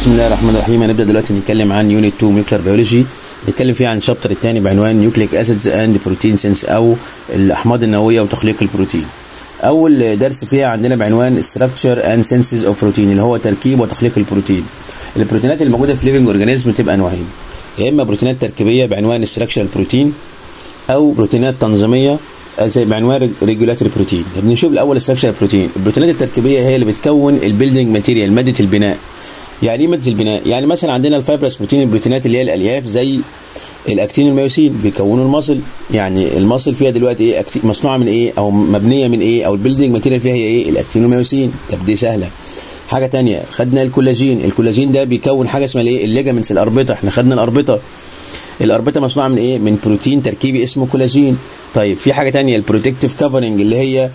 بسم الله الرحمن الرحيم هنبدا دلوقتي نتكلم عن يونت 2 ميكلر بيولوجي نتكلم فيه عن الشابتر الثاني بعنوان نيوكليك اسيدز اند بروتين سينس او الاحماض النوويه وتخليق البروتين اول درس فيها عندنا بعنوان ستراكشر اند سينسز اوف بروتين اللي هو تركيب وتخليق البروتين البروتينات اللي موجوده في ليفنج اورجانيزم تبقى نوعين يا اما بروتينات تركيبيه بعنوان ستراكشر بروتين او بروتينات تنظيميه زي بعنوان ريجولاتوري بروتين بنشوف الاول ستراكشر بروتين البروتينات التركيبيه هي اللي بتكون البيلدنج ماتيريال ماده البناء يعني ايه ماده البناء يعني مثلا عندنا الفايبرس بروتين البروتينات اللي هي الالياف زي الاكتين والميوسين بيكونوا المصل يعني المصل فيها دلوقتي ايه أكتين مصنوعه من ايه او مبنيه من ايه او البيلدنج ماتيريال فيها هي ايه الاكتين والميوسين طب دي سهله حاجه تانية خدنا الكولاجين الكولاجين ده بيكون حاجه اسمها ايه الليجامنتس الاربطه احنا خدنا الاربطه الاربطه مصنوعه من ايه من بروتين تركيبي اسمه كولاجين طيب في حاجه تانية البروتكتيف كفرنج اللي هي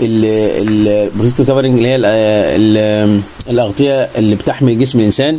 البروتكتيف كفرنج اللي هي ال ال الاغطيه اللي بتحمي جسم الانسان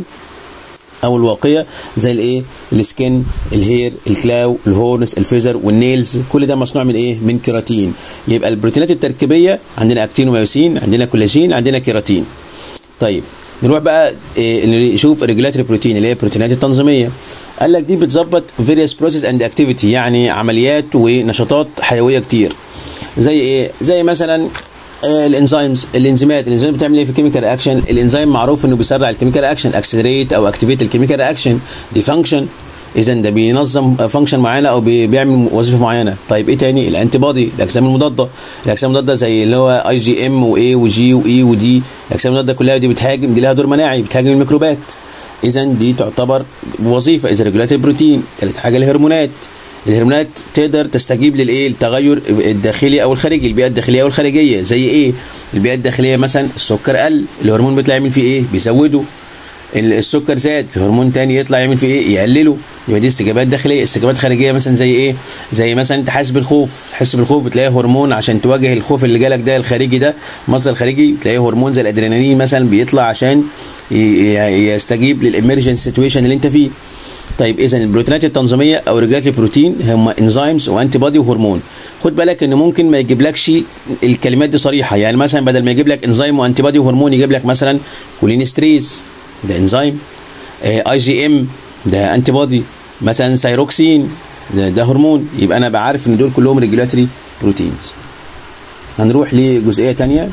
او الواقيه زي الايه السكن الهير الكلاو الهورنس الفيزر والنيلز كل ده مصنوع من ايه من كيراتين يبقى البروتينات التركيبيه عندنا اكتين وميوسين عندنا كولاجين عندنا كيراتين طيب نروح بقى إيه نشوف الريجولاتوري بروتين اللي هي البروتينات التنظيميه قال لك دي بتظبط فيريوس بروسيس اند اكتيفيتي يعني عمليات ونشاطات حيويه كتير زي ايه زي مثلا آه الانزيمز الانزيمات الانزيمات بتعمل ايه في الكيميكال رياكشن الانزيم معروف انه بيسرع الكيميكال رياكشن اكسلريت او اكتيفيت الكيميكال رياكشن دي فانكشن اذا ده بينظم فانكشن معينه او بيعمل وظيفه معينه طيب ايه تاني الانتي بودي الاجسام المضاده الاجسام المضاده زي اللي هو اي جي ام واي وجي واي ودي الاجسام المضاده كلها دي بتهاجم دي لها دور مناعي بتهاجم الميكروبات اذا دي تعتبر وظيفه اذا ريجولاتوري بروتين ثالث حاجه الهرمونات الهرمونات تقدر تستجيب للايه التغير الداخلي او الخارجي البيئه الداخليه او الخارجيه زي ايه البيئه الداخليه مثلا السكر قل الهرمون بيطلع يعمل فيه ايه بيزوده السكر زاد هرمون تاني يطلع يعمل فيه ايه يقلله يبقى دي استجابات داخليه استجابات خارجيه مثلا زي ايه زي مثلا انت حاسس بالخوف تحس بالخوف بتلاقي هرمون عشان تواجه الخوف اللي جالك ده الخارجي ده مصدر خارجي تلاقي هرمون زي الادرينالين مثلا بيطلع عشان يستجيب للامرجنس سيتويشن اللي انت فيه طيب اذا البروتينات التنظيميه او ريجولاتوري بروتين هم انزيمز وانتي بودي وهرمون خد بالك ان ممكن ما يجيبلكش الكلمات دي صريحه يعني مثلا بدل ما يجيب لك انزيم وانتي بودي وهرمون يجيب لك مثلا كولينستريز ده انزيم اي جي ام ده انتي بودي مثلا سيروكسين ده, ده هرمون يبقى انا بعرف ان دول كلهم ريجولاتوري بروتينز هنروح لجزئيه ثانيه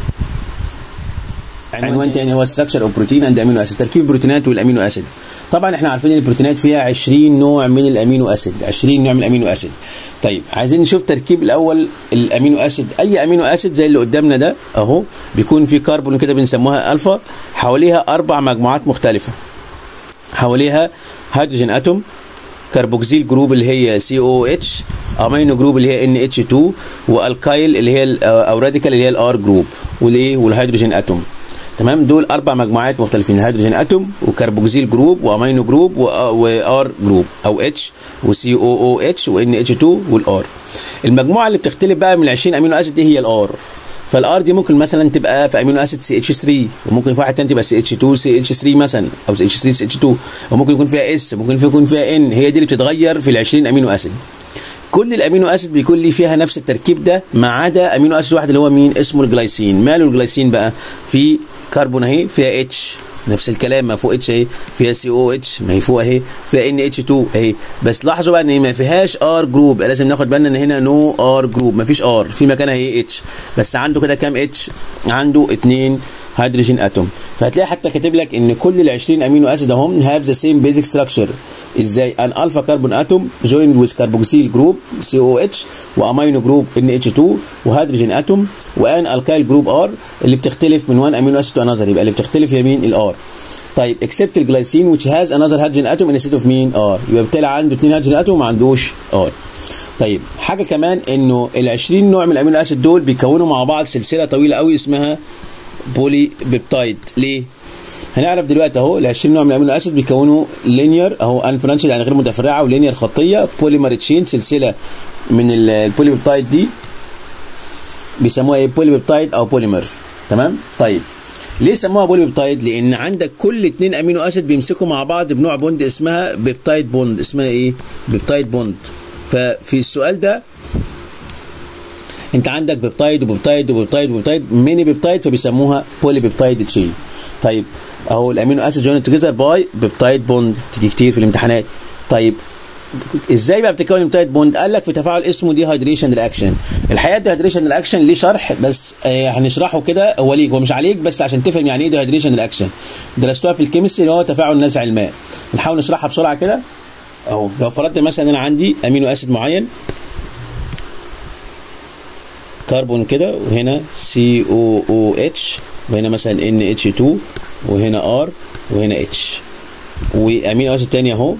عنوان تاني هو ستراكشر اوف بروتين اند امينو اسيد تركيب البروتينات والامينو اسيد طبعا احنا عارفين ان البروتينات فيها 20 نوع من الامينو اسيد 20 نوع من الامينو اسيد طيب عايزين نشوف تركيب الاول الامينو اسيد اي امينو اسيد زي اللي قدامنا ده اهو بيكون في كربون كده بنسموها الفا حواليها اربع مجموعات مختلفه حواليها هيدروجين اتوم كربوكسيل جروب اللي هي سي او اتش امينو جروب اللي هي ان اتش 2 والكايل اللي هي او راديكال اللي هي الار جروب والايه والهيدروجين اتوم تمام دول اربع مجموعات مختلفين هيدروجين اتوم وكربوكسيل جروب وامينو جروب وار جروب او اتش وسي او او اتش وان اتش 2 والار المجموعه اللي بتختلف بقى من ال 20 امينو اسيد دي هي الار فالار دي ممكن مثلا تبقى في امينو اسيد سي اتش 3 وممكن في واحد تاني تبقى سي اتش 2 سي اتش 3 مثلا او سي اتش 3 سي اتش 2 وممكن يكون فيها اس ممكن يكون فيها ان هي دي اللي بتتغير في ال 20 امينو اسيد كل الامينو اسيد بيكون لي فيها نفس التركيب ده ما عدا امينو اسيد واحد اللي هو مين اسمه الجلايسين ماله الجلايسين بقى في كربون اهي فيها اتش نفس الكلام ما فوق اتش اهي فيها سي او اتش ما هي فوق اهي فيها ان اتش 2 اهي بس لاحظوا بقى ان ما فيهاش ار جروب لازم ناخد بالنا ان هنا نو ار جروب ما فيش ار في مكانها هي اتش بس عنده كده كام اتش عنده 2 هيدروجين اتوم فهتلاقي حتى كاتب لك ان كل ال 20 امينو اسيد اهم هاف ذا سيم بيزك ستراكشر ازاي ان الفا كربون اتوم جويند ويز كربوكسيل جروب سي او اتش وامينو جروب ان اتش 2 وهيدروجين اتوم وان الكايل جروب ار اللي بتختلف من وان امينو اسيد تو انذر يبقى اللي بتختلف هي مين الار طيب اكسبت الجلايسين which has another hydrogen atom instead of مين ار يبقى بالتالي عنده 2 هيدروجين اتوم وما عندوش ار طيب حاجه كمان انه ال 20 نوع من الامينو اسيد دول بيكونوا مع بعض سلسله طويله قوي اسمها بولي بيبتايد ليه هنعرف دلوقتي اهو ال 20 نوع من الامينو اسيد بيكونوا لينير اهو ان برانشد يعني غير متفرعه ولينير خطيه بوليمر تشين سلسله من البولي بيبتايد دي بيسموها ايه بولي بيبتايد او بوليمر تمام طيب ليه سموها بولي بيبتايد لان عندك كل اتنين امينو اسيد بيمسكوا مع بعض بنوع بوند اسمها بيبتايد بوند اسمها ايه بيبتايد بوند ففي السؤال ده انت عندك بيبتايد وبيبتايد وبيبتايد وبيبتايد ميني بيبتايد فبيسموها بولي بيبتايد تشين طيب اهو الامينو اسيد جوينت توجذر باي بيبتايد بوند تيجي كتير في الامتحانات طيب ازاي بقى بتتكون البيبتايد بوند قال لك في تفاعل اسمه دي هيدريشن رياكشن الحقيقه الدي هيدريشن رياكشن ليه شرح بس آه هنشرحه كده هو ليك هو مش عليك بس عشان تفهم يعني ايه دي هيدريشن رياكشن درستوها في الكيمستري اللي هو تفاعل نزع الماء نحاول نشرحها بسرعه كده اهو لو فرضت مثلا انا عندي امينو اسيد معين كربون كده وهنا سي او او اتش وهنا مثلا ان اتش 2 وهنا ار وهنا اتش وامينو اسيد تاني اهو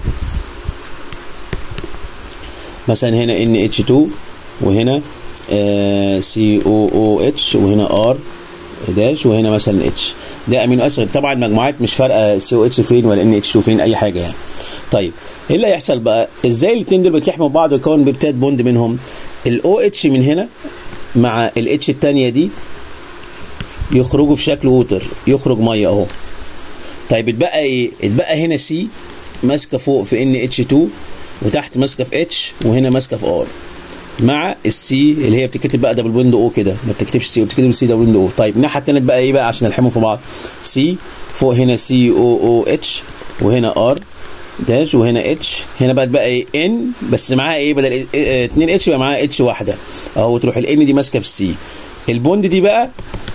مثلا هنا ان اتش 2 وهنا سي او او اتش وهنا ار داش وهنا مثلا اتش ده امينو اسيد طبعا المجموعات مش فارقه سي او اتش فين ولا ان اتش 2 فين اي حاجه يعني طيب ايه اللي هيحصل بقى ازاي الاثنين دول بيتلحموا ببعض ويكون بيبتات بوند منهم الاو اتش من هنا مع الاتش الثانيه دي يخرجوا في شكل ووتر يخرج ميه اهو طيب اتبقى ايه اتبقى هنا سي ماسكه فوق في ان اتش 2 وتحت ماسكه في اتش وهنا ماسكه في ار مع السي اللي هي بتتكتب بقى دبل ويندو او كده ما بتكتبش سي وبتكتب سي دبل ويندو او طيب الناحيه الثانيه بقى ايه بقى عشان نلحمهم في بعض سي فوق هنا سي او او اتش وهنا ار داش وهنا اتش هنا بقى تبقى ايه ان بس معاها ايه بدل 2 اتش يبقى معاها اتش واحده اهو تروح الان دي ماسكه في السي البوند دي بقى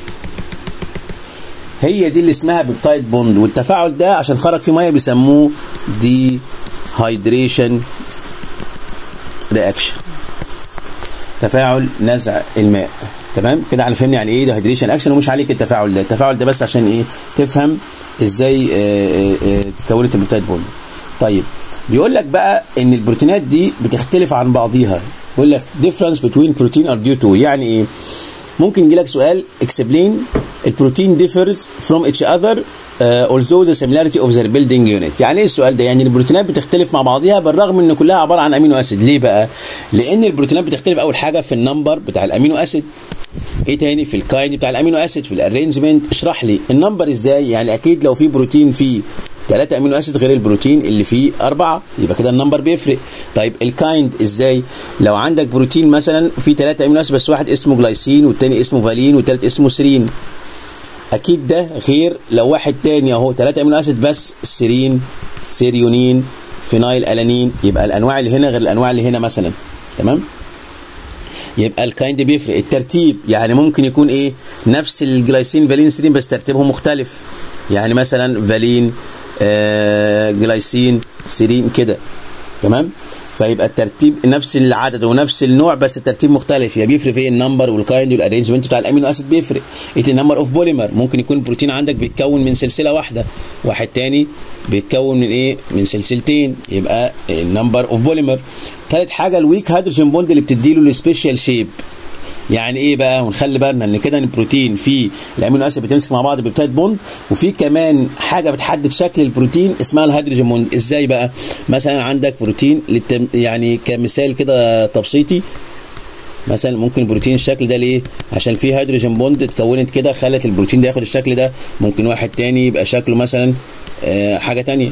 هي دي اللي اسمها بيبتايد بوند والتفاعل ده عشان خرج فيه ميه بيسموه دي هايدريشن رياكشن تفاعل نزع الماء تمام كده احنا فهمنا يعني ايه ده هيدريشن اكشن ومش عليك التفاعل ده التفاعل ده بس عشان ايه تفهم ازاي تكونت البيبتايد بوند طيب بيقول لك بقى ان البروتينات دي بتختلف عن بعضيها بيقول لك difference between protein are due to يعني ايه ممكن يجي لك سؤال explain البروتين differs from each other uh, although the similarity of their building unit يعني ايه السؤال ده يعني البروتينات بتختلف مع بعضها بالرغم ان كلها عباره عن امينو اسيد ليه بقى لان البروتينات بتختلف اول حاجه في النمبر بتاع الامينو اسيد ايه تاني في الكايند بتاع الامينو اسيد في الارينجمنت اشرح لي النمبر ازاي يعني اكيد لو في بروتين فيه ثلاثة امينو اسيد غير البروتين اللي فيه أربعة يبقى كده النمبر بيفرق طيب الكايند ازاي لو عندك بروتين مثلا فيه ثلاثة امينو اسيد بس واحد اسمه جلايسين والتاني اسمه فالين والتالت اسمه سيرين اكيد ده غير لو واحد تاني اهو ثلاثة امينو اسيد بس سيرين سيريونين فينايل الانين يبقى الانواع اللي هنا غير الانواع اللي هنا مثلا تمام يبقى الكايند بيفرق الترتيب يعني ممكن يكون ايه نفس الجلايسين فالين سيرين بس ترتيبهم مختلف يعني مثلا فالين آه جلايسين سيرين كده تمام فيبقى الترتيب نفس العدد ونفس النوع بس الترتيب مختلف يبقى بيفرق في النمبر والكايند والارينجمنت بتاع الامينو اسيد بيفرق ايه النمبر اوف بوليمر ممكن يكون البروتين عندك بيتكون من سلسله واحده واحد تاني بيتكون من ايه من سلسلتين يبقى النمبر اوف بوليمر ثالث حاجه الويك هيدروجين بوند اللي بتديله السبيشال شيب يعني ايه بقى ونخلي بالنا ان كده البروتين فيه الامينو اسيد بتمسك مع بعض بيبتايد بوند وفي كمان حاجه بتحدد شكل البروتين اسمها الهيدروجين بوند ازاي بقى مثلا عندك بروتين للتم يعني كمثال كده تبسيطي مثلا ممكن البروتين الشكل ده ليه عشان فيه هيدروجين بوند اتكونت كده خلت البروتين ده ياخد الشكل ده ممكن واحد تاني يبقى شكله مثلا آه حاجه تانية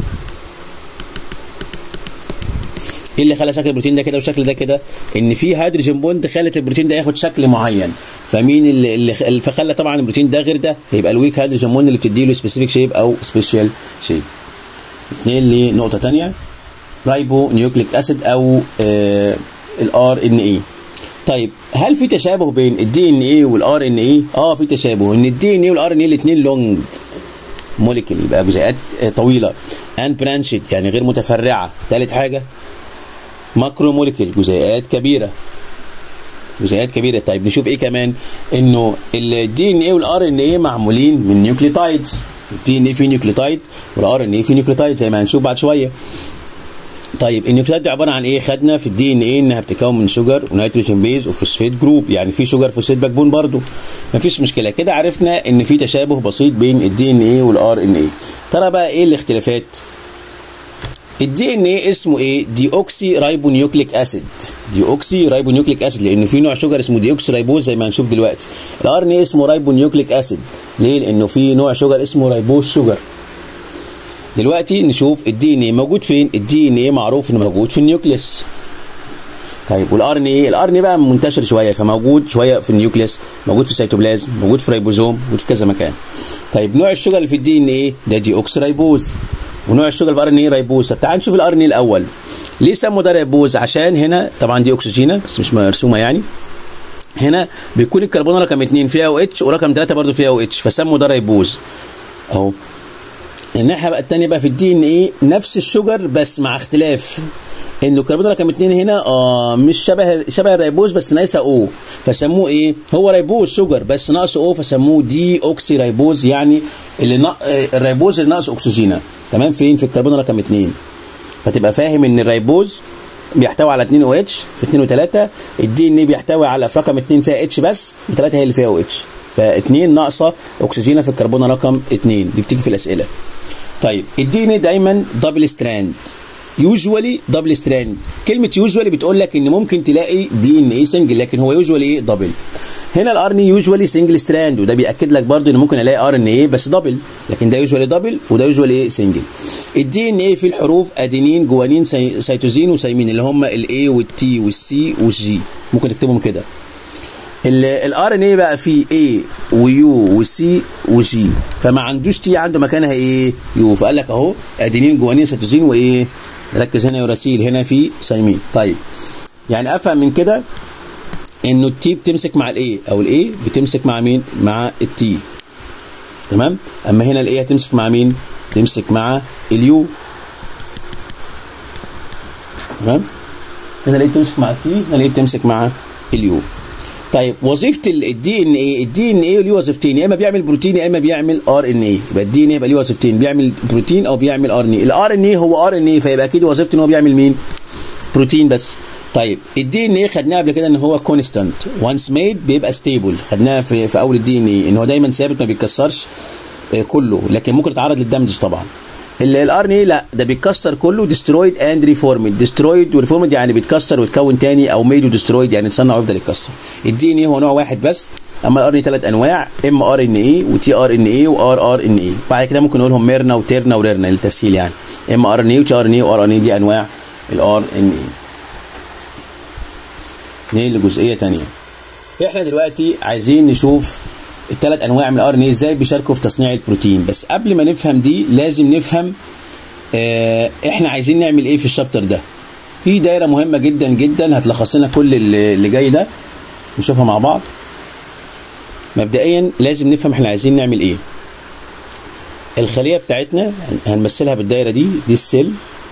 ايه اللي خلى شكل البروتين ده كده والشكل ده كده ان في هيدروجين بوند خلت البروتين ده ياخد شكل معين فمين اللي, اللي فخلى طبعا البروتين ده غير ده يبقى الويك هيدروجين بوند اللي بتدي له سبيسيفيك شيب او سبيشال شيب اثنين لنقطه ثانيه رايبو نيوكليك اسيد او الار ان اي طيب هل في تشابه بين الدي ان اي والار ان اي اه في تشابه ان الدي ان اي والار ان اي الاثنين لونج موليكيول يبقى جزيئات طويله ان برانشد يعني غير متفرعه ثالث حاجه ماكرو موليكيول جزيئات كبيره جزيئات كبيره طيب نشوف ايه كمان انه الدي ان اي والار ان اي معمولين من نيوكليوتايدز الدي ان اي فيه نيوكليوتايد والار ان اي فيه نيوكليوتايد زي ما هنشوف بعد شويه طيب النيوكليوتايد دي عباره عن ايه خدنا في الدي ان ايه انها بتتكون من شوجر ونيتروجين بيز وفوسفيت جروب يعني في شوجر فوسفيت باك بون برضو مفيش مشكله كده عرفنا ان في تشابه بسيط بين الدي ان ايه والار ان ايه ترى بقى ايه الاختلافات الدي ان ايه اسمه ايه دي اوكسي رايبو نيوكليك اسيد دي اوكسي رايبو نيوكليك اسيد لانه في نوع شوجر اسمه دي اوكسي رايبوز زي ما هنشوف دلوقتي الار ان ايه اسمه رايبو نيوكليك اسيد ليه لانه في نوع شوجر اسمه رايبوز شوجر دلوقتي نشوف الدي ان ايه موجود فين الدي ان ايه معروف انه موجود في النيوكليس طيب والار ان ايه الار ان ايه بقى منتشر شويه فموجود شويه في النيوكليس موجود في السيتوبلازم موجود في ريبوزوم موجود في كذا مكان طيب نوع الشجر اللي في الدي ان ايه ده دي اوكس ريبوز ونوع الشجر في الار ان ايه ريبوز طب تعال نشوف الار ان ايه الاول ليه سموا ده ريبوز عشان هنا طبعا دي اكسجينه بس مش مرسومه يعني هنا بيكون الكربون رقم 2 فيها او اتش ورقم 3 برضه فيها او اتش فسموا ده ريبوز اهو الناحيه بقى الثانيه بقى في الدي ان ايه نفس الشجر بس مع اختلاف ان الكربون رقم 2 هنا آه مش شبه شبه الريبوز بس ناقصه او فسموه ايه هو ريبوز شجر بس ناقصه او فسموه دي اوكسي ريبوز يعني اللي نق... الريبوز اللي ناقص اكسجينه تمام فين في الكربون رقم 2 فتبقى فاهم ان الريبوز بيحتوي على 2 او اتش في 2 و3 الدي ان ايه بيحتوي على في رقم 2 فيها اتش بس و3 هي اللي فيها او اتش ف2 ناقصه اكسجينه في الكربون رقم 2 دي بتيجي في الاسئله طيب الدي ان ايه دايما دبل ستراند يوجوالي دبل ستراند كلمه يوجوالي بتقول لك ان ممكن تلاقي دي ان ايه سنجل لكن هو يوجوالي ايه دبل هنا الار ان يوجوالي سنجل ستراند وده بياكد لك برضو ان ممكن الاقي ار ان ايه بس دبل لكن ده يوجوالي دبل وده يوجوالي ايه سنجل الدي ان ايه فيه الحروف ادينين جوانين سي... سيتوزين وسيمين اللي هم الاي والتي والسي والجي ممكن تكتبهم كده الار ان ايه بقى فيه اي ويو وسي وجي فما عندوش تي عنده مكانها ايه يو فقال لك اهو ادينين جوانين سيتوزين وايه ركز هنا يوراسيل هنا في سيمين طيب يعني افهم من كده انه التي بتمسك مع الاي او الاي بتمسك مع مين مع التي تمام اما هنا الاي هتمسك مع مين تمسك مع اليو تمام هنا الاي بتمسك مع التي هنا الاي بتمسك مع اليو طيب وظيفه الدي ان ايه الدي ان ايه ليه وظيفتين يا اما بيعمل بروتين يا اما بيعمل ار ان ايه يبقى الدي ان ايه يبقى ليه وظيفتين بيعمل بروتين او بيعمل ار ان ايه الار ان ايه هو ار ان ايه فيبقى اكيد وظيفته ان هو بيعمل مين بروتين بس طيب الدي ان ايه خدناها قبل كده ان هو كونستانت وانس ميد بيبقى ستيبل خدناها في, في اول الدي ان ايه ان هو دايما ثابت ما بيتكسرش كله لكن ممكن يتعرض للدمج طبعا الار ان ايه لا ده بيتكسر كله ديسترويد اند ريفورمد ديسترويد وريفورمد يعني بيتكسر ويتكون تاني او ميد وديسترويد يعني يتصنع ويفضل يتكسر الدي ان ايه هو نوع واحد بس اما الار ان ايه ثلاث انواع ام ار ان ايه وتي ار ان ايه وار ار ان ايه بعد كده ممكن نقولهم ميرنا وتيرنا وريرنا للتسهيل يعني ام ار ان ايه وتي ار ان ايه وار ان ايه دي انواع الار ان ايه نيجي لجزئيه ثانيه احنا دلوقتي عايزين نشوف الثلاث انواع من الار ان ايه ازاي بيشاركوا في تصنيع البروتين بس قبل ما نفهم دي لازم نفهم اه احنا عايزين نعمل ايه في الشابتر ده في دايره مهمه جدا جدا هتلخص لنا كل اللي جاي ده نشوفها مع بعض مبدئيا لازم نفهم احنا عايزين نعمل ايه الخليه بتاعتنا هنمثلها بالدايره دي دي السيل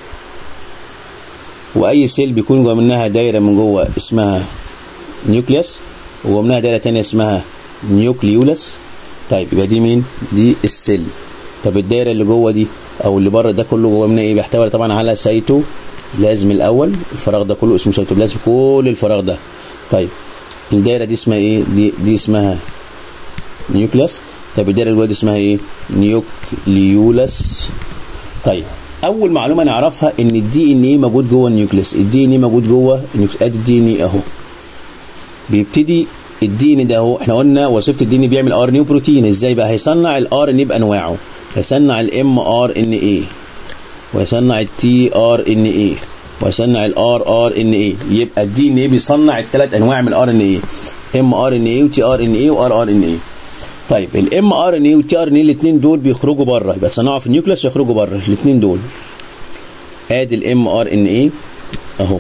واي سيل بيكون جوه منها دايره من جوه اسمها نيوكليوس وجوه منها دايره تانية اسمها نيوكليولس طيب يبقى دي مين دي السيل طب الدايره اللي جوه دي او اللي بره ده كله جوه منها ايه بيحتوي طبعا على سيتو لازم الاول الفراغ ده كله اسمه سيتوبلازم كل الفراغ ده طيب الدايره دي اسمها ايه دي, دي اسمها نيوكليوس طب الدايره اللي جوه دي اسمها ايه نيوكليولس طيب اول معلومه نعرفها ان الدي ان ايه موجود جوه النيوكليوس الدي ان ايه موجود جوه ادي الدي ان ايه اهو بيبتدي الدي ان ده اهو احنا قلنا وظيفه الدي ان بيعمل ار ان بروتين ازاي بقى هيصنع الار ان بانواعه هيصنع الام ار ان اي ويصنع التي ار ان اي ويصنع الار ار ان اي يبقى الدي ان اي بيصنع الثلاث انواع من الار ان اي ام ار ان اي وتي ار ان اي وار ار ان اي طيب الام ار ان اي والتي ار ان اي الاثنين دول بيخرجوا بره يبقى تصنعوا في النيوكليوس ويخرجوا بره الاثنين دول ادي الام ار ان اي اهو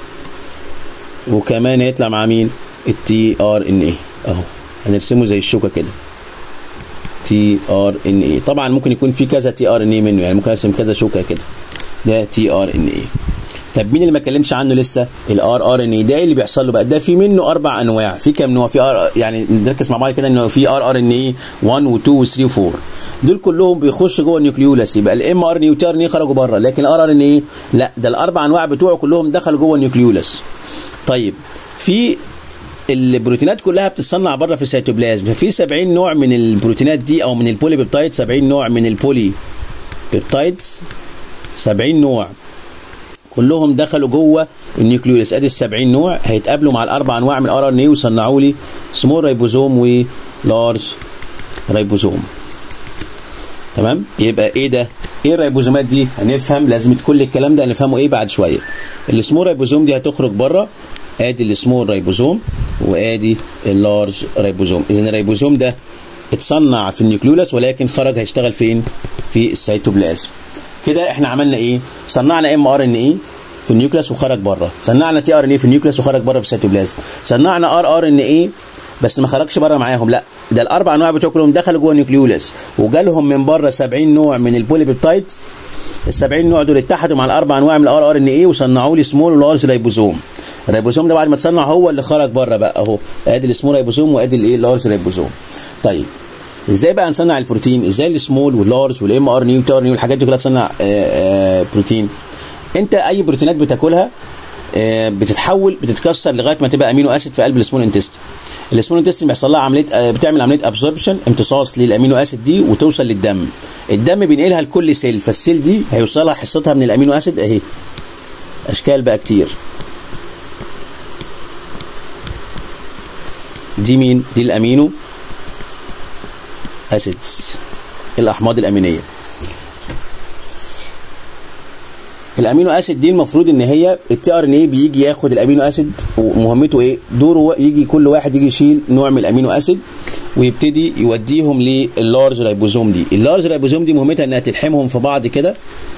وكمان هيطلع مع مين التي ار ان اي اهو هنرسمه زي الشوكه كده تي ار ان اي طبعا ممكن يكون في كذا تي ار ان اي منه يعني ممكن ارسم كذا شوكه كده ده تي ار ان اي طب مين اللي ما اتكلمش عنه لسه الار ار ان اي ده اللي بيحصل له بقى ده في منه اربع انواع في كام نوع في ار يعني نركز مع بعض كده انه في ار ار ان اي 1 و2 و3 و4 دول كلهم بيخشوا جوه النيوكليولاس يبقى الام ار ان اي والتي ار ان اي خرجوا بره لكن الار ار ان اي لا ده الاربع انواع بتوعه كلهم دخلوا جوه النيوكليولاس طيب في البروتينات كلها بتتصنع بره في السيتوبلازم ففي 70 نوع من البروتينات دي او من البولي بيبتايد 70 نوع من البولي بيبتايدز 70 نوع كلهم دخلوا جوه النيوكليوس ادي ال 70 نوع هيتقابلوا مع الاربع انواع من الار ان اي ويصنعوا لي سمول ريبوزوم ولارج ريبوزوم تمام يبقى ايه ده ايه الريبوزومات دي هنفهم لازم كل الكلام ده هنفهمه ايه بعد شويه السمول ريبوزوم دي هتخرج بره ادي السمول رايبوزوم وادي اللارج رايبوزوم اذا الرايبوزوم ده اتصنع في النيوكليولاس ولكن خرج هيشتغل فين في السيتوبلازم كده احنا عملنا ايه صنعنا ام ار ان ايه في النيوكليوس وخرج بره صنعنا تي ار ان ايه في النيوكليوس وخرج بره في السيتوبلازم صنعنا ار ار ان ايه بس ما خرجش بره معاهم لا ده الاربع انواع بتوع كلهم دخلوا جوه النيوكليولاس وجالهم من بره 70 نوع من البوليبيبتايد ال 70 نوع دول اتحدوا مع الاربع انواع من الار ار ان ايه وصنعوا لي سمول ولارج رايبوزوم الرايبوزوم ده بعد ما اتصنع هو اللي خرج بره بقى اهو ادي السمول رايبوزوم وادي الايه اللارج رايبوزوم طيب ازاي بقى نصنع البروتين ازاي السمول واللارج والام ار ان اي والتي ار ان اي والحاجات دي كلها تصنع آآ آآ بروتين انت اي بروتينات بتاكلها بتتحول بتتكسر لغايه ما تبقى امينو اسيد في قلب السمول انتست السمول انتست بيحصل لها عمليه بتعمل عمليه ابسوربشن امتصاص للامينو اسيد دي وتوصل للدم الدم بينقلها لكل سيل فالسيل دي هيوصلها حصتها من الامينو اسيد اهي اشكال بقى كتير دي مين دي الامينو اسيدز الاحماض الامينيه الامينو اسيد دي المفروض ان هي التي ار ان ايه بيجي ياخد الامينو اسيد ومهمته ايه دوره يجي كل واحد يجي يشيل نوع من الامينو اسيد ويبتدي يوديهم لللارج رايبوزوم دي اللارج رايبوزوم دي مهمتها انها تلحمهم في بعض كده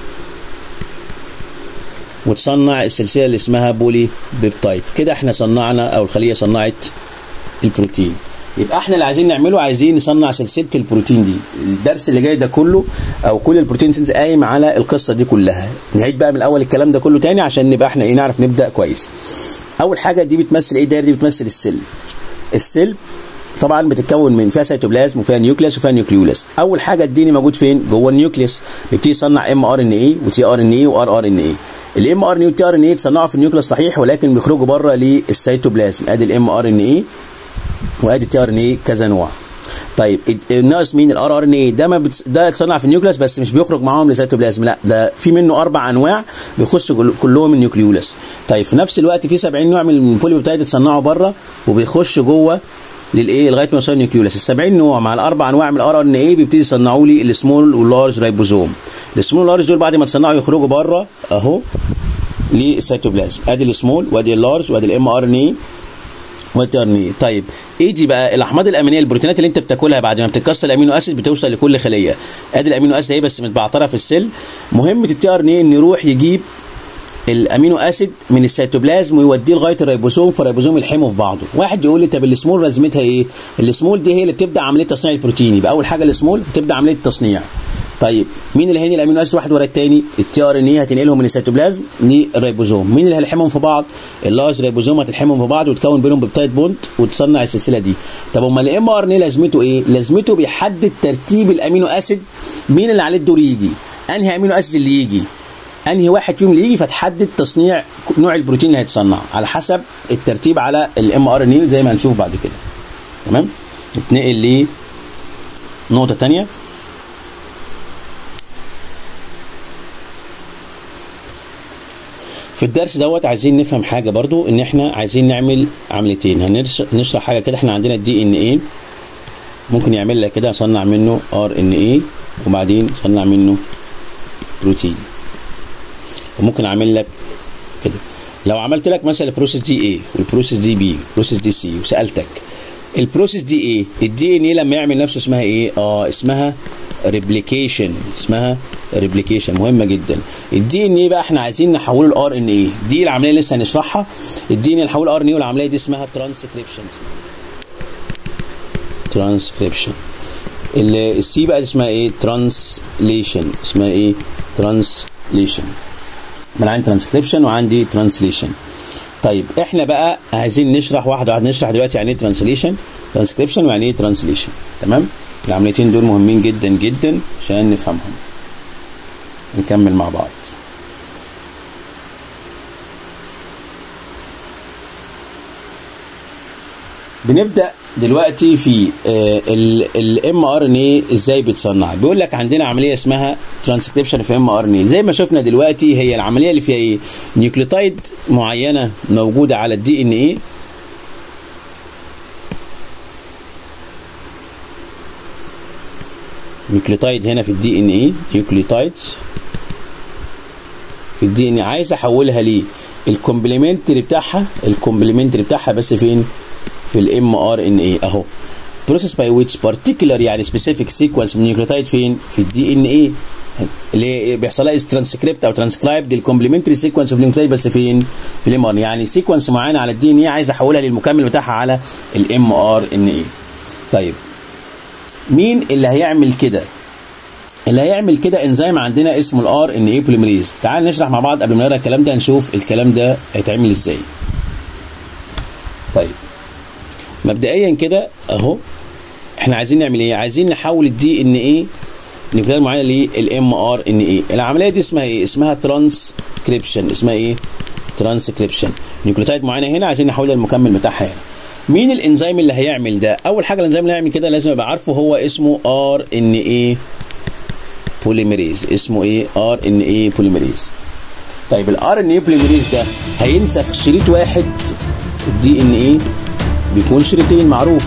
وتصنع السلسله اللي اسمها بولي بيبتايد كده احنا صنعنا او الخليه صنعت البروتين يبقى احنا اللي عايزين نعمله عايزين نصنع سلسله البروتين دي الدرس اللي جاي ده كله او كل البروتين سينز قايم على القصه دي كلها نعيد بقى من الاول الكلام ده كله تاني عشان نبقى احنا ايه نعرف نبدا كويس اول حاجه دي بتمثل ايه دايره دي بتمثل السيل السيل طبعا بتتكون من فيها سيتوبلازم وفيها نيوكليوس وفيها نيوكليولاس اول حاجه الدي موجود فين جوه النيوكليوس بيبتدي يصنع ام ار ان اي وتي ار ان اي وار ار ان اي الام ار ان اي والتي ار ان اي اتصنعوا في النيوكليوس صحيح ولكن بيخرجوا بره للسيتوبلازم ادي الام ار ان اي وادي التي ار ان اي كذا نوع طيب الناقص مين الار ار ان اي ده ما بتس... ده اتصنع في النيوكليوس بس مش بيخرج معاهم لسيتوبلازم لا ده في منه اربع انواع بيخشوا كلهم النيوكليولاس طيب في نفس الوقت في 70 نوع من البوليبيبتايد اتصنعوا بره وبيخشوا جوه للايه لغايه ما يوصلوا النيوكليولاس ال 70 نوع مع الاربع انواع من الار ان اي بيبتدي يصنعوا لي السمول واللارج رايبوزوم السمول واللارج دول بعد ما تصنعوا يخرجوا بره اهو للسيتوبلازم ادي السمول وادي اللارج وادي الام ار ان اي وادي ار ان اي طيب ايه دي بقى الاحماض الامينيه البروتينات اللي انت بتاكلها بعد ما بتتكسر الامينو اسيد بتوصل لكل خليه ادي الامينو اسيد اهي بس متبعتره في السيل مهمه التي ار ان اي انه يروح يجيب الامينو اسيد من السيتوبلازم ويوديه لغايه الريبوزوم فالريبوزوم يلحمه في بعضه واحد يقول لي طب السمول لازمتها ايه السمول دي هي اللي بتبدا عمليه تصنيع البروتين يبقى اول حاجه السمول بتبدا عمليه التصنيع طيب مين اللي هينقل الامينو اسيد واحد ورا الثاني التي ار ان اي هتنقلهم من السيتوبلازم للريبوزوم مين اللي هيلحمهم في بعض اللارج ريبوزوم هتلحمهم في بعض وتكون بينهم بيبتايد بوند وتصنع السلسله دي طب امال الام ار ان اي لازمته ايه لازمته بيحدد ترتيب الامينو اسيد مين اللي عليه الدور يجي انهي امينو اسيد اللي يجي انهي واحد فيهم اللي يجي فتحدد تصنيع نوع البروتين اللي هيتصنع على حسب الترتيب على الام ار ان اي زي ما هنشوف بعد كده تمام نتنقل لنقطه ثانيه في الدرس دوت عايزين نفهم حاجه برضو ان احنا عايزين نعمل عمليتين هنشرح حاجه كده احنا عندنا الدي ان ايه ممكن يعمل لك كده اصنع منه ار ان ايه وبعدين اصنع منه بروتين وممكن اعمل لك كده لو عملت لك مثلا البروسيس دي ايه والبروسيس دي بي والبروسيس دي سي وسالتك البروسيس دي ايه الدي ان ايه لما يعمل نفسه اسمها ايه اه اسمها ريبليكيشن اسمها ريبليكيشن مهمه جدا الدي ان ايه بقى احنا عايزين نحوله لار ان ايه دي العمليه اللي لسه هنشرحها الدي ان ايه نحوله ار ان ايه والعمليه دي اسمها ترانسكريبشن ترانسكريبشن السي بقى اسمها ايه ترانسليشن اسمها ايه ترانسليشن من عندي ترانسكريبشن وعندي ترانسليشن طيب احنا بقى عايزين نشرح واحده واحده نشرح دلوقتي يعني ايه ترانسليشن ترانسكريبشن ويعني ايه ترانسليشن تمام العمليتين دول مهمين جدا جدا عشان نفهمهم نكمل مع بعض بنبدا دلوقتي في الام ار ان اي ازاي بيتصنع بيقول لك عندنا عمليه اسمها ترانسكريبشن في ام ار ان اي زي ما شفنا دلوقتي هي العمليه اللي فيها ايه نيوكليوتايد معينه موجوده على الدي ان اي نيوكليوتايد هنا في الدي ان اي نيوكليوتايدز في الدي ان اي عايز احولها ليه الكومبلمنتري بتاعها الكومبلمنتري بتاعها بس فين في الام ار ان اي اهو process by which particular يعني specific sequence من نيوكليوتايد فين في الدي ان اي اللي بيحصل لها ترانسكريبت او ترانسكرايب الكومبلمنتري سيكونس اوف نيوكليوتايد بس فين في الام ار يعني سيكونس معينه على الدي ان اي عايز احولها للمكمل بتاعها على الام ار ان اي طيب مين اللي هيعمل كده اللي هيعمل كده انزيم عندنا اسمه الار ان اي بوليمريز تعال نشرح مع بعض قبل ما نقرا الكلام ده نشوف الكلام ده هيتعمل ازاي طيب مبدئيا كده اهو احنا عايزين نعمل ايه عايزين نحول الدي ان ايه نيوكلير معينه للام ار ان اي العمليه دي اسمها ايه اسمها ترانسكريبشن اسمها ايه ترانسكريبشن نيوكليوتايد معينه هنا عايزين نحولها للمكمل بتاعها هنا مين الانزيم اللي هيعمل ده اول حاجه الانزيم اللي هيعمل كده لازم ابقى عارفه هو اسمه ار ان اي بوليميريز اسمه ايه ار ان اي بوليميريز طيب الار ان اي بوليميريز ده هينسخ شريط واحد الدي ان اي بيكون شريطين معروف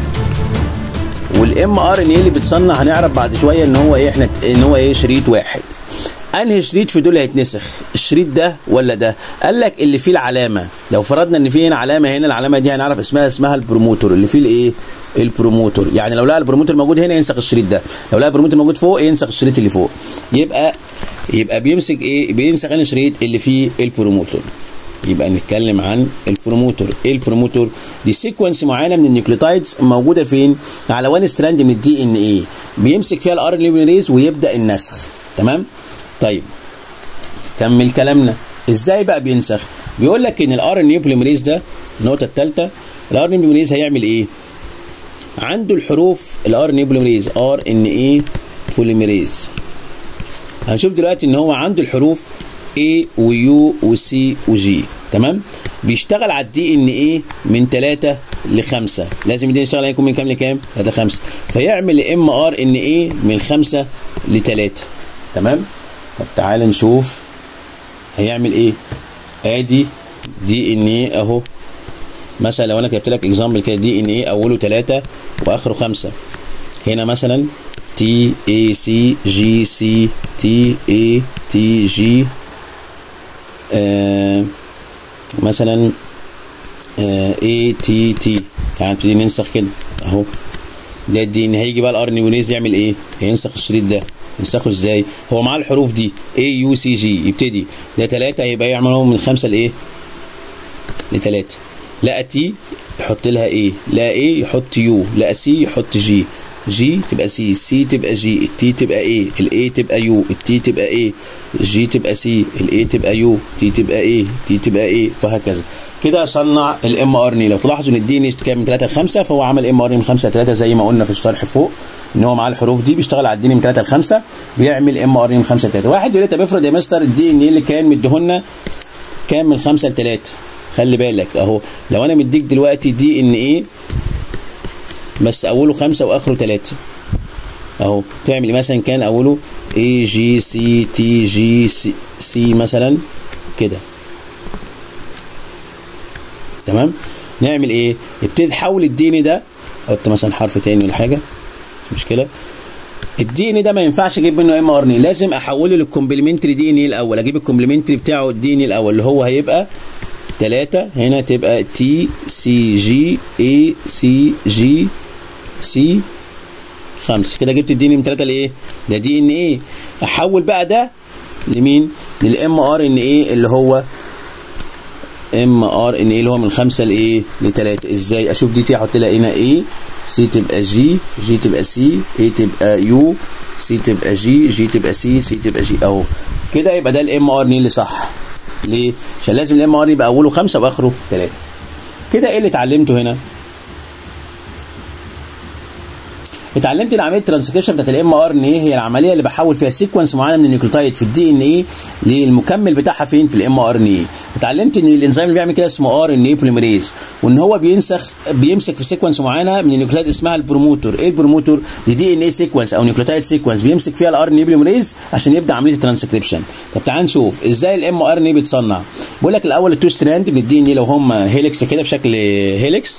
والام ار ان اي اللي بتصنع هنعرف بعد شويه ان هو ايه احنا ان هو ايه شريط واحد انهي شريط في دول هيتنسخ الشريط ده ولا ده قال لك اللي فيه العلامه لو فرضنا ان في هنا علامه هنا العلامه دي هنعرف اسمها اسمها البروموتور اللي فيه الايه البروموتور يعني لو لقى البروموتور موجود هنا ينسخ الشريط ده لو لقى البروموتور موجود فوق ينسخ الشريط اللي فوق يبقى يبقى بيمسك ايه بينسخ انهي شريط اللي فيه البروموتور يبقى نتكلم عن البروموتور ايه البروموتور دي سيكونس معينه من النيوكليوتايدز موجوده فين على وان ستراند من الدي ان ايه بيمسك فيها الار ان ويبدا النسخ تمام طيب كمل كلامنا ازاي بقى بينسخ بيقول لك ان الار ان بوليمريز ده النقطه الثالثه الار ان بوليمريز هيعمل ايه عنده الحروف الار ان بوليمريز ار ان اي بوليمريز هنشوف دلوقتي ان هو عنده الحروف A ويو وسي وجي تمام بيشتغل على الدي ان ايه من 3 ل 5 لازم الدي يشتغل يكون من كام لكام 3 5 فيعمل ام ار ان ايه من 5 ل 3 تمام طب تعالى نشوف هيعمل ايه ادي دي ان ايه اهو مثلا لو انا كتبت لك اكزامبل كده دي ان ايه اوله 3 واخره 5 هنا مثلا تي اي سي جي سي تي اي تي جي آه مثلا اي تي تي يعني نبتدي ننسخ كده اهو ده دي ان هيجي بقى الار نيونيز يعمل ايه؟ هينسخ الشريط ده ينسخه ازاي؟ هو معاه الحروف دي اي يو سي جي يبتدي ده ثلاثة هيبقى يعملهم من خمسة لايه؟ لثلاثة لقى تي يحط لها ايه؟ لقى ايه يحط يو لقى سي يحط جي جي تبقى سي سي تبقى جي التي تبقى ايه الاي تبقى يو التي تبقى ايه الجي تبقى سي الاي تبقى يو تي تبقى ايه تي تبقى ايه وهكذا كده صنع الام ار ان لو تلاحظوا ان الدي ان كان من 3 ل 5 فهو عمل ام ار من 5 ل 3 زي ما قلنا في الشرح فوق ان هو معاه الحروف دي بيشتغل على الدي من 3 ل 5 بيعمل ام ار من 5 ل 3 واحد يقول لي طب افرض يا مستر الدي ان اللي كان مديهولنا كان من 5 ل 3 خلي بالك اهو لو انا مديك دلوقتي دي ان ايه بس اوله خمسة واخره تلاتة اهو تعمل مثلا كان اوله اي جي سي تي جي سي, سي مثلا كده تمام نعمل ايه نبتدي نحول الدين ده احط مثلا حرف تاني ولا حاجه مش مشكله الدي ان ده ما ينفعش اجيب منه ام ار ان لازم احوله للكومبلمنتري دي ان الاول اجيب الكومبلمنتري بتاعه الدي ان الاول اللي هو هيبقى 3 هنا تبقى تي سي جي اي سي جي سي 5 كده جبت الدي ان من 3 لايه؟ ده دي ان ايه احول بقى ده لمين؟ للام ار ان ايه اللي هو ام ار ان ايه اللي هو من 5 لايه؟ ل 3 ازاي؟ اشوف دي تي احط لها هنا ايه سي تبقى جي جي تبقى سي اي تبقى يو سي تبقى جي جي تبقى سي سي تبقى جي اهو كده يبقى ده الام ار ان اللي صح ليه؟ عشان لازم الام ار يبقى اوله 5 واخره 3 كده ايه اللي اتعلمته هنا؟ اتعلمت ان عمليه الترانسكريبشن بتاعت الام ار ان ايه هي العمليه اللي بحول فيها سيكونس معينه من النيوكليوتايد في الدي ان ايه للمكمل بتاعها فين في الام ار ان ايه اتعلمت ان الانزيم اللي بيعمل كده اسمه ار ان ايه بوليمريز وان هو بينسخ بيمسك في سيكونس معينه من النيوكليوتايد اسمها البروموتور ايه البروموتور دي دي ان ايه سيكونس او نيوكليوتايد سيكونس بيمسك فيها الار ان ايه بوليمريز عشان يبدا عمليه الترانسكريبشن طب تعال نشوف ازاي الام ار ان ايه بيتصنع بقول لك الاول التو ستراند من الدي ان ايه لو هم هيليكس كده بشكل هيليكس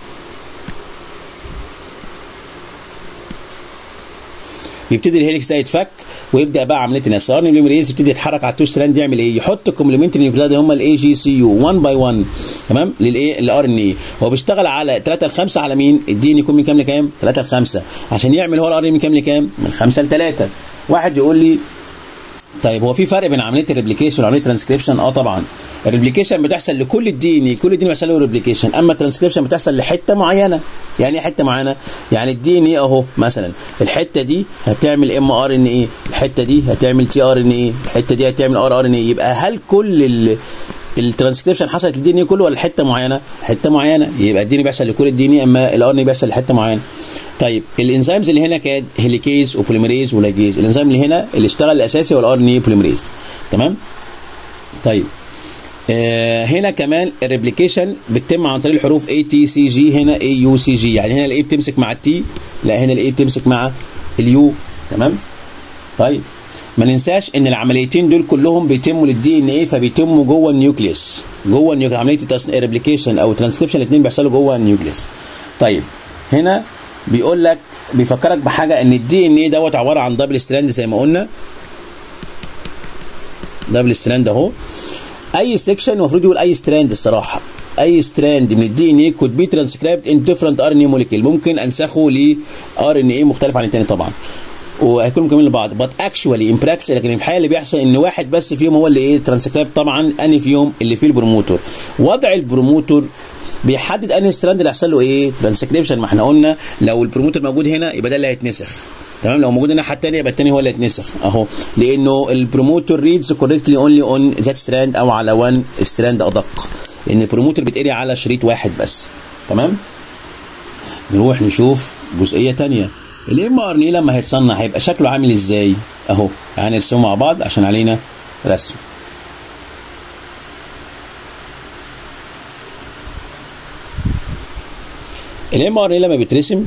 بيبتدي الهيليكس ده يتفك ويبدا بقى عمليه الناس الار ان اي بوليمريز يبتدي يتحرك على التو ستراند يعمل ايه يحط الكومبلمنتري نيوكليوتايد هم الاي جي سي يو 1 باي 1 تمام للايه الار ان اي هو بيشتغل على 3 ل 5 على مين الدي ان يكون من كام لكام 3 ل 5 عشان يعمل هو الار ان من كام لكام من 5 ل 3 واحد يقول لي طيب هو في فرق بين عمليه الريبليكيشن وعمليه الترانسكريبشن اه طبعا الريبليكيشن بتحصل لكل الدي ان كل الدي ان بيحصل له ريبليكيشن اما الترانسكريبشن بتحصل لحته معينه يعني ايه حته معينه يعني الدي ان ايه اهو مثلا الحته دي هتعمل ام ار ان ايه الحته دي هتعمل تي ار ان ايه الحته دي هتعمل ار ار ان ايه يبقى هل كل ال الترانسكريبشن حصلت للدي ان ايه كله ولا حته معينه حته معينه يبقى الدي ان بيحصل لكل الدي ان اما الار ان بيحصل لحته معينه طيب الانزيمز اللي هنا كانت هيليكيز وبوليميريز ولاجيز الانزيم اللي هنا اللي اشتغل الاساسي هو الار ان اي بوليميريز تمام طيب آه هنا كمان الريبليكيشن بتتم عن طريق الحروف اي تي سي جي هنا اي يو سي جي يعني هنا الاي بتمسك مع التي لا هنا الاي بتمسك مع اليو تمام طيب ما ننساش ان العمليتين دول كلهم بيتموا للدي ان ايه فبيتموا جوه النيوكليوس جوه النيوكليوس عمليه الريبليكيشن او الترانسكريبشن الاثنين بيحصلوا جوه النيوكليوس طيب هنا بيقول لك بيفكرك بحاجه ان الدي ان ايه دوت عباره عن دبل ستراند زي ما قلنا دبل ستراند اهو اي سيكشن المفروض يقول اي ستراند الصراحه اي ستراند من الدي ان اي كود بي ترانسكرايبد ان ديفرنت ار ان اي موليكيول ممكن انسخه ل ار ان اي مختلف عن الثاني طبعا وهيكونوا مكملين لبعض بات اكشوالي ان براكتس لكن في الحقيقه اللي بيحصل ان واحد بس فيهم هو اللي ايه ترانسكرايب طبعا انهي فيهم اللي فيه البروموتور وضع البروموتور بيحدد انهي ستراند اللي هيحصل له ايه ترانسكريبشن ما احنا قلنا لو البروموتور موجود هنا يبقى ده اللي هيتنسخ تمام لو موجود الناحيه الثانيه يبقى الثاني هو اللي هيتنسخ اهو لانه البروموتور ريدز كوريكتلي اونلي اون ذات ستراند او على وان ستراند ادق لان البروموتور بيتقري على شريط واحد بس تمام نروح نشوف جزئيه ثانيه الام ار ان لما هيتصنع هيبقى شكله عامل ازاي اهو يعني نرسمه مع بعض عشان علينا رسم الام ار ان لما بيترسم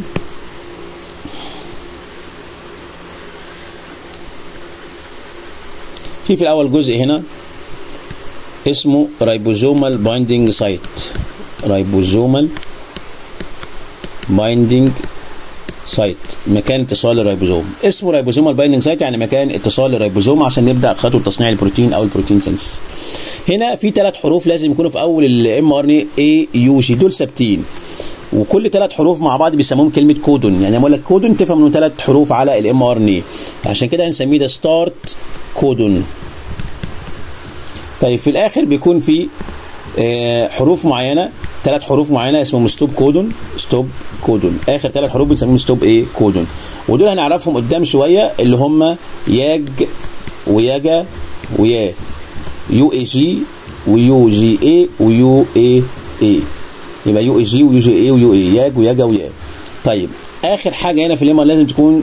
في في الاول جزء هنا اسمه رايبوزومال بايندينج سايت رايبوزومال بايندينج سايت مكان اتصال الريبوزوم اسمه رايبوزومال بايندينج سايت يعني مكان اتصال الريبوزوم عشان نبدا خطوه تصنيع البروتين او البروتين سينثيس هنا في ثلاث حروف لازم يكونوا في اول الام ار ان اي يو جي دول ثابتين وكل ثلاث حروف مع بعض بيسموهم كلمه كودون يعني لما اقول لك كودون تفهم انه ثلاث حروف على الام ار ان اي عشان كده هنسميه ده ستارت كودون طيب في الاخر بيكون في آه حروف معينه ثلاث حروف معينه اسمهم ستوب كودون ستوب كودون اخر ثلاث حروف بنسميهم ستوب ايه كودون ودول هنعرفهم قدام شويه اللي هم ياج وياجا ويا يو اي جي ويو جي اي ويو اي اي يبقى يو اي جي ويو جي اي ويو اي ياج وياجا ويا طيب اخر حاجه هنا في الليمر لازم تكون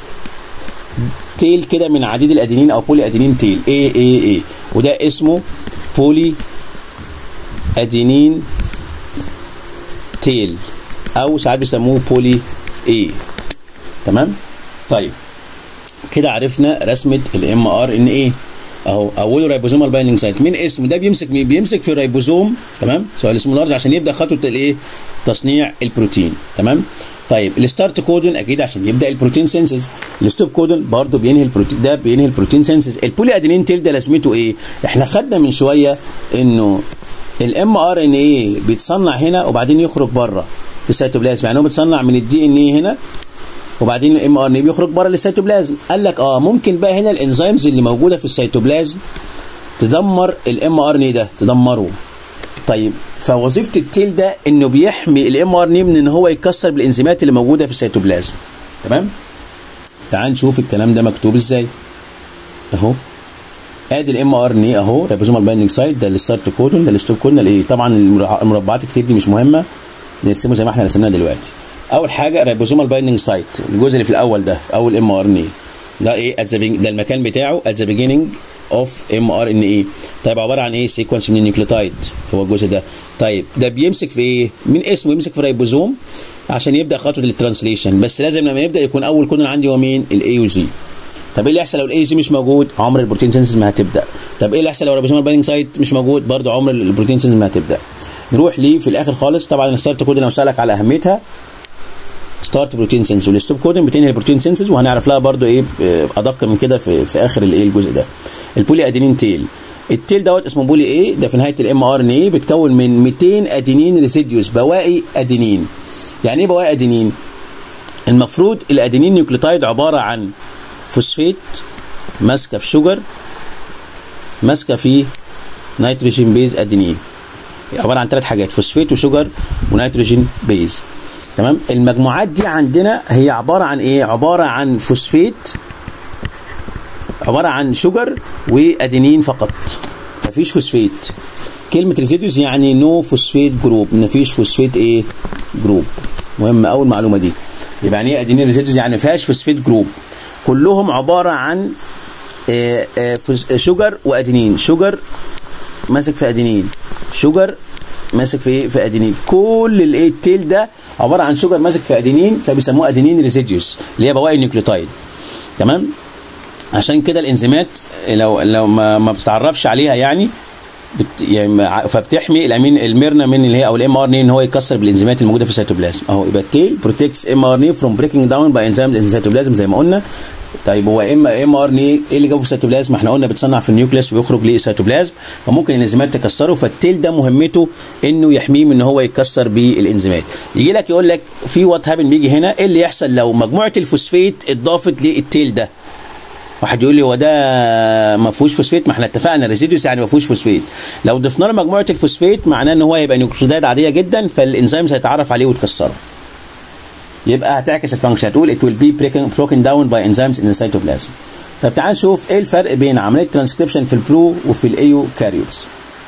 تيل كده من عديد الادينين او بولي ادينين تيل اي اي اي وده اسمه بولي ادينين تيل او ساعات بيسموه بولي اي تمام طيب كده عرفنا رسمه الام ار ان ايه اهو اوله رايبوزومال بايندنج سايت مين اسمه ده بيمسك مين بيمسك في الريبوزوم تمام سواء اسمه لارج عشان يبدا خطوه الايه تصنيع البروتين تمام طيب الستارت كودون اكيد عشان يبدا البروتين سينسز الستوب كودون برضه بينهي البروتين ده بينهي البروتين سينسز البولي ادينين تيل ده لازمته ايه احنا خدنا من شويه انه الام ار ان ايه بيتصنع هنا وبعدين يخرج بره في السيتوبلازم يعني هو بيتصنع من الدي ان ايه هنا وبعدين الام ار ان ايه بيخرج بره للسيتوبلازم قال لك اه ممكن بقى هنا الانزيمز اللي موجوده في السيتوبلازم تدمر الام ار ان ايه ده تدمره طيب فوظيفه التيل ده انه بيحمي الام ار ان ايه من ان هو يتكسر بالانزيمات اللي موجوده في السيتوبلازم تمام تعال نشوف الكلام ده مكتوب ازاي اهو ادي الام ار ان اي اهو ريبوزومال بايندنج سايت ده الستارت كودون ده الستوب كودون الايه طبعا المربعات كتير دي مش مهمه نرسمه زي ما احنا رسمناه دلوقتي اول حاجه ريبوزومال بايندنج سايت الجزء اللي في الاول ده في اول ام ار ان اي ده ايه ات ده المكان بتاعه ات ذا بيجيننج اوف ام ار ان اي طيب عباره عن ايه سيكونس من النيوكليوتايد هو الجزء ده طيب ده بيمسك في ايه من اسمه يمسك في ريبوزوم عشان يبدا خطوه الترانسليشن بس لازم لما يبدا يكون اول كودون عندي هو مين الاي يو جي طب ايه اللي يحصل لو الاي جي مش موجود عمر البروتين سينسز ما هتبدا طب ايه اللي يحصل لو الريبوزومال بايندنج سايت مش موجود برضه عمر البروتين سينسز ما هتبدا نروح ليه في الاخر خالص طبعا الستارت كود لو سالك على اهميتها ستارت بروتين سينس والستوب كودن بتنهي البروتين سينسز وهنعرف لها برضو ايه ادق من كده في, في اخر الايه الجزء ده البولي ادينين تيل التيل دوت اسمه بولي ايه ده في نهايه الام ار ان ايه بتكون من 200 ادينين ريسيديوس بواقي ادينين يعني ايه بواقي ادينين المفروض الادينين نيوكليوتايد عباره عن فوسفيت ماسكه في شوجر ماسكه في نيتروجين بيز ادينين عباره عن ثلاث حاجات فوسفيت وشوجر ونيتروجين بيز تمام المجموعات دي عندنا هي عباره عن ايه عباره عن فوسفيت عباره عن شوجر وادينين فقط مفيش فوسفيت كلمه ريزيديوز يعني نو فوسفيت جروب مفيش فوسفيت ايه جروب مهم اول معلومه دي يبقى يعني ايه ادينين ريزيديوز يعني ما فيهاش فوسفيت جروب كلهم عباره عن آآ آآ شوجر وادينين شوجر ماسك في ادينين شوجر ماسك في ايه في ادينين كل الايه التيل ده عباره عن شوجر ماسك في ادينين فبيسموه ادينين ريزيديوس اللي هي بواقي النيوكليوتايد تمام عشان كده الانزيمات لو لو ما, ما بتتعرفش عليها يعني بت يعني فبتحمي الامين الميرنا من اللي هي او الام ار ان ان هو يكسر بالانزيمات الموجوده في السيتوبلازم اهو يبقى التيل بروتكتس ام ار ان فروم بريكنج داون باي انزيم السيتوبلازم زي ما قلنا طيب هو اما ام ار ان ايه اللي جابه في السيتوبلازم احنا قلنا بتصنع في النيوكليس ويخرج للسيتوبلازم فممكن الانزيمات تكسره فالتيل ده مهمته انه يحميه من ان هو يتكسر بالانزيمات يجي لك يقول لك في وات هابن بيجي هنا ايه اللي يحصل لو مجموعه الفوسفيت اتضافت للتيل ده واحد يقول لي هو ده ما فيهوش فوسفيت ما احنا اتفقنا ريزيديوس يعني ما فيهوش فوسفيت لو ضفنا له مجموعه الفوسفيت معناه ان هو هيبقى نيوكليوتيدات عاديه جدا فالانزيمز هيتعرف عليه وتكسره يبقى هتعكس الفانكشن هتقول it will be broken down by enzymes in the cytoplasm طب تعال نشوف ايه الفرق بين عمليه ترانسكريبشن في البرو وفي الايو كاريوتس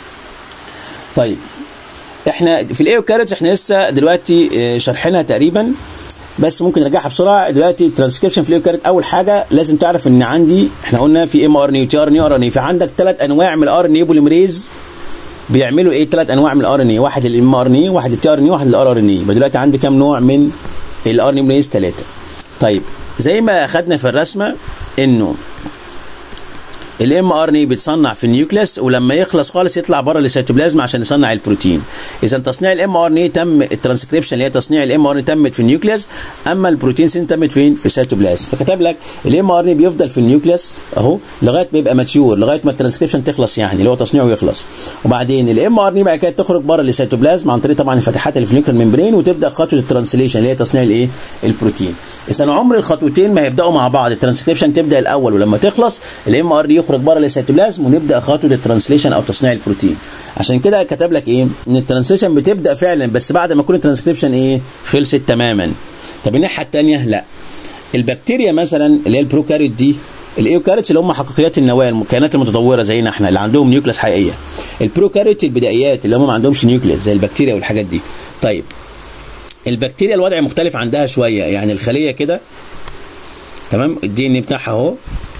طيب احنا في الايو كاريوتس احنا لسه دلوقتي شارحينها تقريبا بس ممكن نرجعها بسرعه دلوقتي الترانسكريبشن في الايوكاريت اول حاجه لازم تعرف ان عندي احنا قلنا في ام ار ان وتي ار ان ار ان في عندك ثلاث انواع من الار ان اي بوليمريز بيعملوا ايه ثلاث انواع من الار ان اي واحد الام ار ان اي واحد التي ار ان اي واحد الار ار ان اي يبقى دلوقتي عندي كام نوع من الار ان اي بوليمريز ثلاثه طيب زي ما اخدنا في الرسمه انه الام ار ان اي بيتصنع في النيوكليس ولما يخلص خالص يطلع بره السيتوبلازم عشان يصنع البروتين اذا تصنيع الام ار ان اي تم الترانسكريبشن اللي هي تصنيع الام ار ان تمت في النيوكليس اما البروتين سين تمت فين في السيتوبلازم فكتب لك الام ار ان بيفضل في النيوكليس اهو لغايه ما يبقى ماتيور لغايه ما الترانسكريبشن تخلص يعني اللي هو تصنيعه يخلص وبعدين الام ار ان بعد كده تخرج بره السيتوبلازم عن طريق طبعا الفتحات اللي في النيوكلير ممبرين وتبدا خطوه الترانسليشن اللي هي تصنيع الايه البروتين اذا عمر الخطوتين ما هيبداوا مع بعض الترانسكريبشن تبدا الاول ولما تخلص الام ار ان يخرج بره السيتوبلازم ونبدا خطوه الترانسليشن او تصنيع البروتين عشان كده كتب لك ايه ان الترانسليشن بتبدا فعلا بس بعد ما يكون الترانسكريبشن ايه خلصت تماما طب الناحيه الثانيه لا البكتيريا مثلا اللي هي البروكاريوت دي الايوكاريوتس اللي هم حقيقيات النواه الكائنات المتطوره زينا احنا اللي عندهم نيوكليس حقيقيه البروكاريوت البدائيات اللي هم ما عندهمش نيوكليس زي البكتيريا والحاجات دي طيب البكتيريا الوضع مختلف عندها شويه يعني الخليه كده تمام الدي ان بتاعها اهو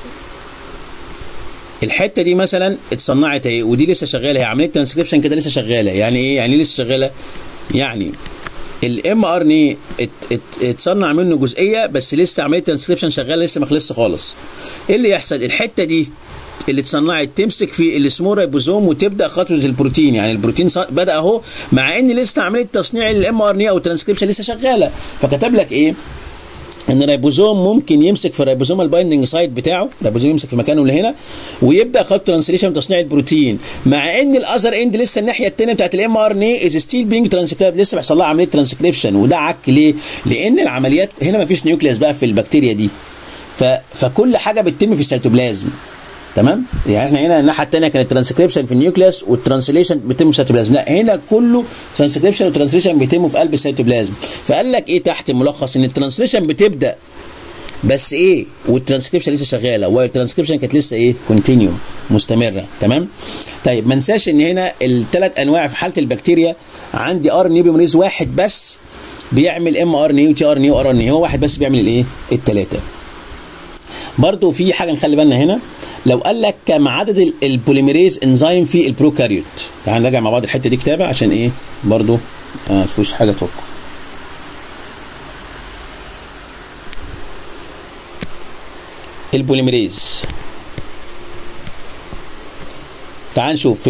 الحته دي مثلا اتصنعت اهي ودي لسه شغاله هي عمليه ترانسكريبشن كده لسه شغاله يعني ايه يعني لسه شغاله يعني الام ار ان اي اتصنع منه جزئيه بس لسه عمليه ترانسكريبشن شغاله لسه ما خلصش خالص ايه اللي يحصل الحته دي اللي اتصنعت تمسك في السمول رايبوزوم وتبدا خطوه البروتين يعني البروتين بدا اهو مع ان لسه عمليه تصنيع الام ار ان اي او الترانسكريبشن لسه شغاله فكتب لك ايه ان الريبوزوم ممكن يمسك في الريبوزوم البايندنج سايت بتاعه الريبوزوم يمسك في مكانه اللي هنا ويبدا خط ترانسليشن تصنيع البروتين مع ان الاذر اند لسه الناحيه الثانيه بتاعت الام ار ان اي از ستيل بينج ترانسكريب لسه بيحصل لها عمليه ترانسكريبشن وده عك ليه؟ لان العمليات هنا ما فيش نيوكليس بقى في البكتيريا دي ف... فكل حاجه بتتم في السيتوبلازم تمام يعني احنا هنا الناحيه الثانيه كانت ترانسكريبشن في النيوكليس والترانسليشن بيتم في السيتوبلازم لا هنا كله ترانسكريبشن وترانسليشن بيتم في قلب السيتوبلازم فقال لك ايه تحت الملخص ان الترانسليشن بتبدا بس ايه والترانسكريبشن لسه شغاله والترانسكريبشن كانت لسه ايه كونتينيو مستمره تمام طيب ما انساش ان هنا الثلاث انواع في حاله البكتيريا عندي ار ان اي واحد بس بيعمل ام ار ان اي وتي ار ان اي وار ان اي هو واحد بس بيعمل الايه الثلاثه برضو في حاجه نخلي بالنا هنا لو قال لك كم عدد البوليميريز انزيم في البروكاريوت تعال نراجع مع بعض الحته دي كتابه عشان ايه برضو ما فيهوش حاجه تفك البوليميريز تعال نشوف في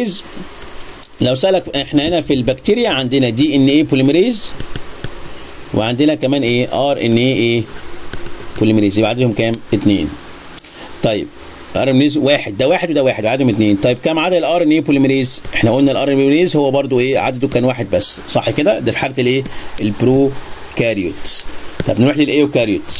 البوليميريز لو سالك احنا هنا في البكتيريا عندنا دي ان ايه بوليميريز وعندنا كمان ايه ار ان ايه ايه بوليميريز يبقى عددهم كام؟ اتنين طيب ار ان واحد ده واحد وده واحد عددهم اتنين طيب كم عدد الار ان اي بوليميريز؟ احنا قلنا الار ان بوليميريز هو برضو ايه عدده كان واحد بس صح كده؟ ده في حاله الايه؟ البرو كاريوت طب نروح للايوكاريوت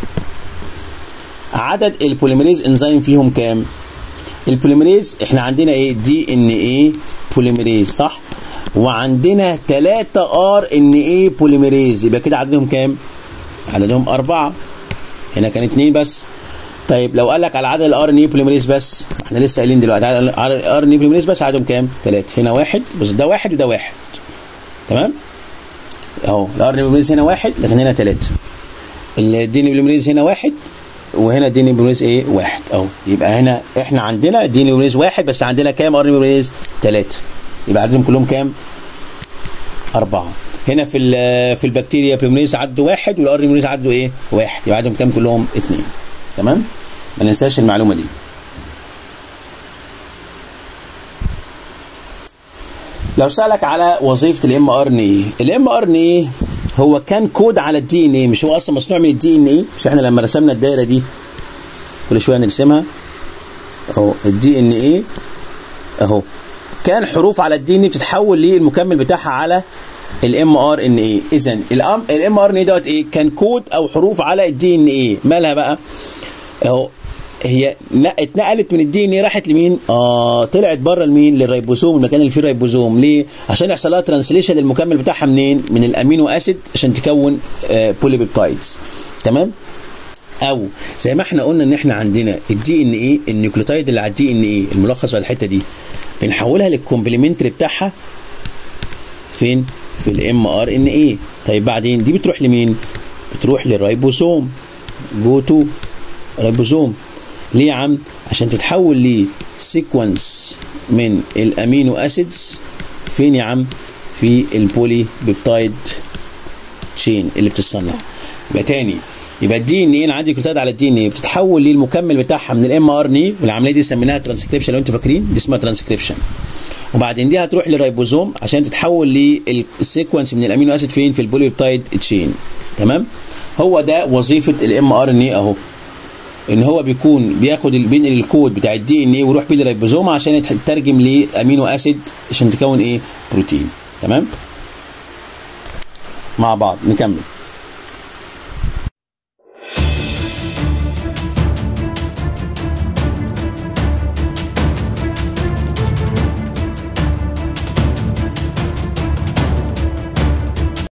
عدد البوليميريز انزيم فيهم كام؟ البوليميريز احنا عندنا ايه؟ دي ان ايه بوليميريز صح؟ وعندنا 3 ار ان ايه بوليميريز يبقى كده عددهم كام؟ عددهم أربعة هنا كان اتنين بس طيب لو قال لك على عدد الار ان اي بوليميريز بس احنا لسه قايلين دلوقتي على الار ان اي بوليميريز بس عددهم كام؟ ثلاثة هنا واحد بس ده واحد وده واحد تمام؟ اهو الار ان اي بوليميريز هنا واحد لكن هنا ثلاثة الدي ان بوليميريز هنا واحد وهنا الدي ان بوليميريز ايه؟ واحد اهو يبقى هنا احنا عندنا الدي ان بوليميريز واحد بس عندنا كام ار ان بوليميريز؟ ثلاثة يبقى عددهم كلهم كام؟ أربعة هنا في في البكتيريا بوليميريز عدوا واحد والار بوليميريز عدوا ايه؟ واحد يبقى عددهم كام كلهم؟ اثنين تمام؟ ما ننساش المعلومه دي. لو سالك على وظيفه الام ار ان اي، الام ار ان اي هو كان كود على الدي ان اي مش هو اصلا مصنوع من الدي ان اي مش احنا لما رسمنا الدايره دي كل شويه نرسمها اهو الدي ان اي اهو كان حروف على الدي ان اي بتتحول للمكمل بتاعها على الام ار ان اي اذا الام ار ان اي دوت ايه كان كود او حروف على الدي ان اي مالها بقى اهو هي اتنقلت من الدي ان اي راحت لمين؟ اه طلعت بره لمين؟ للريبوزوم المكان اللي فيه الريبوزوم ليه؟ عشان يحصل لها ترانسليشن للمكمل بتاعها منين؟ من الامينو اسيد عشان تكون آه بوليبيبتايدز تمام؟ او زي ما احنا قلنا ان احنا عندنا الدي ان اي النيوكليوتايد اللي على الدي ان اي الملخص بعد الحته دي بنحولها للكومبلمنتري بتاعها فين؟ في الام ار ان اي طيب بعدين دي بتروح لمين؟ بتروح للريبوسوم جو تو ريبوزوم ليه يا عم؟ عشان تتحول لسيكونس من الامينو اسيدز فين يا عم؟ في البولي بيبتايد تشين اللي بتتصنع يبقى تاني يبقى الدي ان ايه انا عندي كلوتايد على الدي ان ايه بتتحول للمكمل بتاعها من الام ار ان اي والعمليه دي سميناها ترانسكريبشن لو انتوا فاكرين دي اسمها ترانسكريبشن وبعدين دي هتروح للريبوزوم عشان تتحول للسيكونس من الامينو اسيد فين في البوليبتايد تشين تمام هو ده وظيفه الام ار ان اي اهو ان هو بيكون بياخد بينقل الكود بتاع الدي ان اي ويروح بيه للريبوزوم عشان يترجم لامينو اسيد عشان تكون ايه بروتين تمام مع بعض نكمل